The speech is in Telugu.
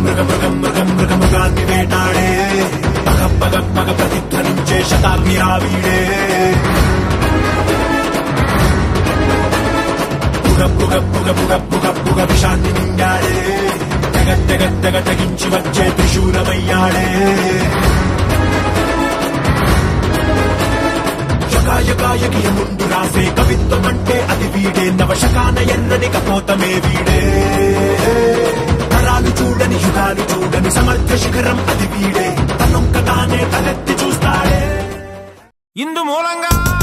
మృగ మృగం మృగం మృగ మృగాన్ని వేటాడే పగ పగ పగ ప్రతిధ్వనించే శతాగ్ని రావీడే పుగ పుగ పుగ పుగ పుగ పుగ విషాన్ని నిండాడే తెగ తెగ తెగ తెగించి వచ్చే త్రిశూలమయ్యాడే శకాయకాయకియ ముందు రాసే కవిత్వం అంటే అది వీడే నవశకాన ఎన్నని కపోతమే వీడే తరాలు చూడని యుగాలు చూడని సమర్థ శిఖరం అది వీడే తనొక్క తానే తలెత్తి చూస్తాడే ఇందు మూలంగా